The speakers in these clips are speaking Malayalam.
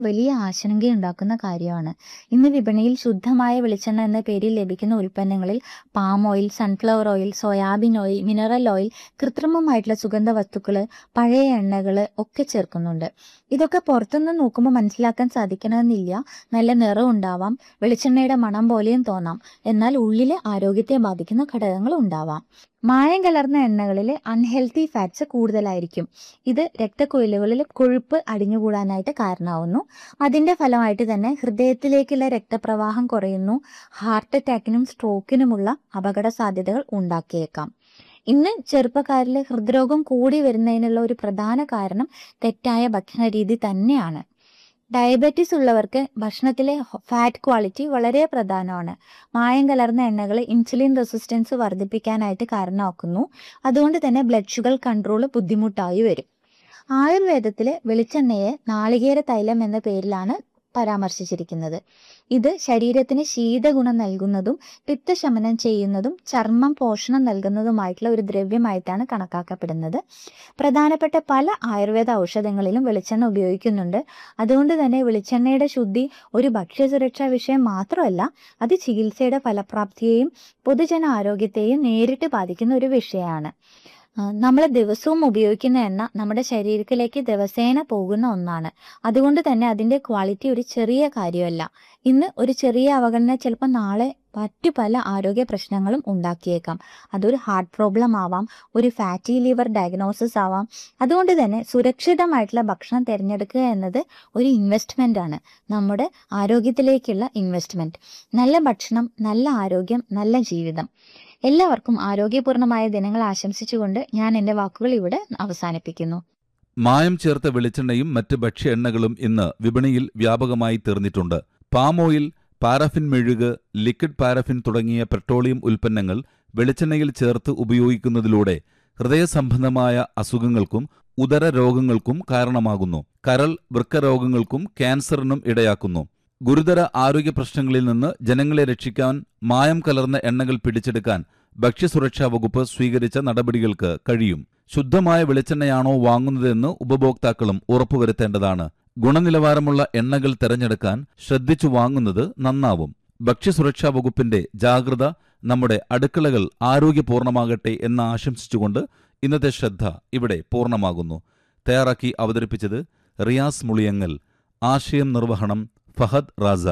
വലിയ ആശങ്കയുണ്ടാക്കുന്ന കാര്യമാണ് ഇന്ന് വിപണിയിൽ ശുദ്ധമായ വെളിച്ചെണ്ണ എന്ന പേരിൽ ലഭിക്കുന്ന ഉൽപ്പന്നങ്ങളിൽ palm oil sunflower oil soybean oil mineral oil കൃത്രിമമായിട്ടുള്ള സുഗന്ധ വസ്തുക്കൾ പഴയ എണ്ണകൾ ഒക്കെ ചേർക്കുന്നുണ്ട് ഇതൊക്കെ പുറത്തുനിന്ന് നോക്കുമ്പോൾ മനസ്സിലാക്കാൻ സാധിക്കണമെന്നില്ല നല്ല നിറം ഉണ്ടാവാം വെളിച്ചെണ്ണയുടെ മണം പോലെയും തോന്നാം എന്നാൽ ഉള്ളിലെ ആരോഗ്യത്തെ ബാധിക്കുന്ന ഘടകങ്ങൾ ഉണ്ടാവാം മായം കലർന്ന എണ്ണകളിൽ അൺഹെൽത്തി ഫാറ്റ്സ് കൂടുതലായിരിക്കും ഇത് രക്തക്കൊയിലുകളിൽ കൊഴുപ്പ് അടിഞ്ഞുകൂടാനായിട്ട് കാരണമാവുന്നു അതിന്റെ ഫലമായിട്ട് തന്നെ ഹൃദയത്തിലേക്കുള്ള രക്തപ്രവാഹം കുറയുന്നു ഹാർട്ട് അറ്റാക്കിനും സ്ട്രോക്കിനുമുള്ള അപകട സാധ്യതകൾ ഉണ്ടാക്കിയേക്കാം ഇന്ന് ചെറുപ്പക്കാരിൽ ഹൃദ്രോഗം കൂടി വരുന്നതിനുള്ള ഒരു പ്രധാന കാരണം തെറ്റായ ഭക്ഷണ രീതി തന്നെയാണ് ഡയബറ്റീസ് ഉള്ളവർക്ക് ഭക്ഷണത്തിലെ ഫാറ്റ് ക്വാളിറ്റി വളരെ പ്രധാനമാണ് മായം കലർന്ന എണ്ണകൾ ഇൻസുലിൻ റെസിസ്റ്റൻസ് വർദ്ധിപ്പിക്കാനായിട്ട് കാരണമാക്കുന്നു അതുകൊണ്ട് തന്നെ ബ്ലഡ് ഷുഗർ കൺട്രോൾ ബുദ്ധിമുട്ടായി വരും ആയുർവേദത്തിലെ വെളിച്ചെണ്ണയെ നാളികേര തൈലം എന്ന പേരിലാണ് പരാമർശിച്ചിരിക്കുന്നത് ഇത് ശരീരത്തിന് ശീതഗുണം നൽകുന്നതും പിത്തശമനം ചെയ്യുന്നതും ചർമ്മം പോഷണം നൽകുന്നതുമായിട്ടുള്ള ഒരു ദ്രവ്യമായിട്ടാണ് കണക്കാക്കപ്പെടുന്നത് പ്രധാനപ്പെട്ട പല ആയുർവേദ ഔഷധങ്ങളിലും വെളിച്ചെണ്ണ ഉപയോഗിക്കുന്നുണ്ട് അതുകൊണ്ട് തന്നെ വെളിച്ചെണ്ണയുടെ ശുദ്ധി ഒരു ഭക്ഷ്യസുരക്ഷാ വിഷയം മാത്രമല്ല അത് ചികിത്സയുടെ ഫലപ്രാപ്തിയെയും പൊതുജന ആരോഗ്യത്തെയും നേരിട്ട് ബാധിക്കുന്ന ഒരു വിഷയമാണ് നമ്മൾ ദിവസവും ഉപയോഗിക്കുന്ന എണ്ണ നമ്മുടെ ശരീരത്തിലേക്ക് ദിവസേന പോകുന്ന ഒന്നാണ് അതുകൊണ്ട് തന്നെ അതിന്റെ ക്വാളിറ്റി ഒരു ചെറിയ കാര്യമല്ല ഇന്ന് ഒരു ചെറിയ അവഗണന ചിലപ്പോൾ നാളെ മറ്റു പല ആരോഗ്യ പ്രശ്നങ്ങളും ഉണ്ടാക്കിയേക്കാം അതൊരു ഹാർട്ട് പ്രോബ്ലം ആവാം ഒരു ഫാറ്റി ലിവർ ഡയഗ്നോസിസ് ആവാം അതുകൊണ്ട് തന്നെ സുരക്ഷിതമായിട്ടുള്ള ഭക്ഷണം തിരഞ്ഞെടുക്കുക എന്നത് ഒരു ഇൻവെസ്റ്റ്മെന്റ് ആണ് നമ്മുടെ ആരോഗ്യത്തിലേക്കുള്ള ഇൻവെസ്റ്റ്മെന്റ് നല്ല ഭക്ഷണം നല്ല ആരോഗ്യം നല്ല ജീവിതം എല്ലാവർക്കും ആരോഗ്യപൂർണമായ ദിനങ്ങൾ ആശംസിച്ചുകൊണ്ട് ഞാൻ എൻ്റെ വാക്കുകൾ ഇവിടെ അവസാനിപ്പിക്കുന്നു മായം ചേർത്ത വെളിച്ചെണ്ണയും മറ്റ് ഭക്ഷ്യ എണ്ണകളും ഇന്ന് വിപണിയിൽ വ്യാപകമായി തീർന്നിട്ടുണ്ട് പാം ഓയിൽ പാരഫിൻ മെഴുക് ലിക്വിഡ് പാരഫിൻ തുടങ്ങിയ പെട്രോളിയം ഉൽപ്പന്നങ്ങൾ വെളിച്ചെണ്ണയിൽ ചേർത്ത് ഉപയോഗിക്കുന്നതിലൂടെ ഹൃദയസംബന്ധമായ അസുഖങ്ങൾക്കും ഉദര രോഗങ്ങൾക്കും കാരണമാകുന്നു കരൾ വൃക്കരോഗങ്ങൾക്കും ക്യാൻസറിനും ഇടയാക്കുന്നു ഗുരുതര ആരോഗ്യ പ്രശ്നങ്ങളിൽ നിന്ന് ജനങ്ങളെ രക്ഷിക്കാൻ മായം കലർന്ന എണ്ണകൾ പിടിച്ചെടുക്കാൻ ഭക്ഷ്യസുരക്ഷാ വകുപ്പ് സ്വീകരിച്ച നടപടികൾക്ക് കഴിയും ശുദ്ധമായ വെളിച്ചെണ്ണയാണോ വാങ്ങുന്നതെന്ന് ഉപഭോക്താക്കളും ഉറപ്പുവരുത്തേണ്ടതാണ് ഗുണനിലവാരമുള്ള എണ്ണകൾ തെരഞ്ഞെടുക്കാൻ ശ്രദ്ധിച്ചു വാങ്ങുന്നത് നന്നാവും ഭക്ഷ്യസുരക്ഷാ വകുപ്പിന്റെ ജാഗ്രത നമ്മുടെ അടുക്കളകൾ ആരോഗ്യപൂർണമാകട്ടെ എന്ന് ആശംസിച്ചുകൊണ്ട് ഇന്നത്തെ ശ്രദ്ധ ഇവിടെ പൂർണ്ണമാകുന്നു തയ്യാറാക്കി അവതരിപ്പിച്ചത് റിയാസ് മുളിയങ്ങൽ ആശയം നിർവഹണം ഫഹദ് റാസ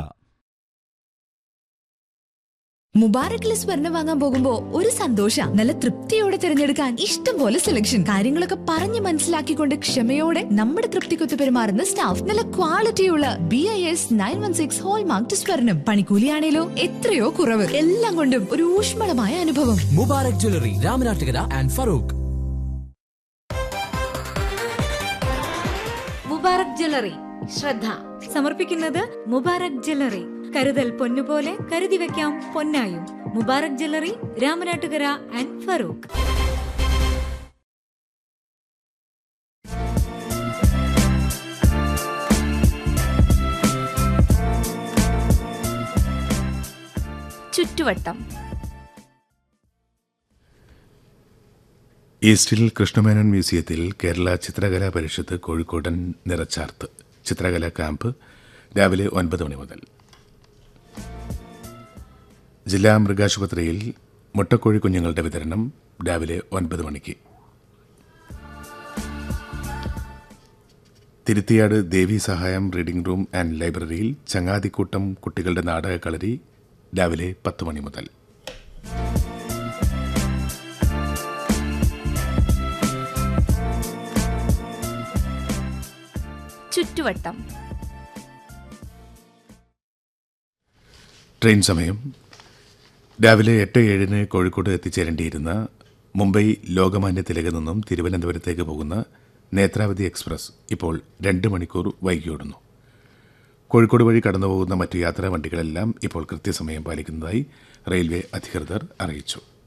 മുബാറക്കിലെ സ്വർണം വാങ്ങാൻ പോകുമ്പോ ഒരു സന്തോഷ നല്ല തൃപ്തിയോടെ തിരഞ്ഞെടുക്കാൻ ഇഷ്ടം പോലെ സെലക്ഷൻ കാര്യങ്ങളൊക്കെ പറഞ്ഞു മനസ്സിലാക്കിക്കൊണ്ട് ക്ഷമയോടെ നമ്മുടെ തൃപ്തിക്കൊത്ത് പെരുമാറുന്ന സ്റ്റാഫ് നല്ല ക്വാളിറ്റിയുള്ള B I S nine one six hallmark സ്വർണം പണിക്കൂലിയാണേലോ എത്രയോ കുറവ് എല്ലാം കൊണ്ടും ഒരു ഊഷ്മളമായ അനുഭവം Mubarak jewellery Ramanattukara and Farook Mubarak jewellery ശ്രദ്ധ സമർപ്പിക്കുന്നത് മുബാറക് ജ്വല്ലറി കരുതൽ പൊന്നുപോലെ കരുതി വെക്കാം പൊന്നായും മുബാറക് ജ്വല്ലറി രാമനാട്ടുകര ആൻഡ് ഫറൂഖ് ചുറ്റുവട്ടം ഈസ്റ്റിൽ കൃഷ്ണമേനോൻ മ്യൂസിയത്തിൽ കേരള ചിത്രകലാ പരിഷത്ത് കോഴിക്കോടൻ നിറച്ചാർത്ത് ചിത്രകലാ ക്യാമ്പ് രാവിലെ ഒൻപത് മണി മുതൽ ജില്ലാ മൃഗാശുപത്രിയിൽ മുട്ടക്കോഴി കുഞ്ഞുങ്ങളുടെ വിതരണം രാവിലെ ഒൻപത് മണിക്ക് തിരുത്തിയാട് ദേവി സഹായം റീഡിംഗ് റൂം ആൻഡ് ലൈബ്രറിയിൽ ചങ്ങാതിക്കൂട്ടം കുട്ടികളുടെ നാടക കളരി രാവിലെ പത്ത് മണി മുതൽ ചുറ്റുവട്ടം ട്രെയിൻ സമയം രാവിലെ എട്ട് ഏഴിന് കോഴിക്കോട് എത്തിച്ചേരേണ്ടിയിരുന്ന മുംബൈ ലോകമാന്യ തിലകിൽ നിന്നും തിരുവനന്തപുരത്തേക്ക് പോകുന്ന നേത്രാവതി എക്സ്പ്രസ് ഇപ്പോൾ രണ്ട് മണിക്കൂർ വൈകിയോടുന്നു കോഴിക്കോട് വഴി കടന്നുപോകുന്ന മറ്റു യാത്രാ വണ്ടികളെല്ലാം ഇപ്പോൾ കൃത്യസമയം പാലിക്കുന്നതായി റെയിൽവേ അധികൃതർ അറിയിച്ചു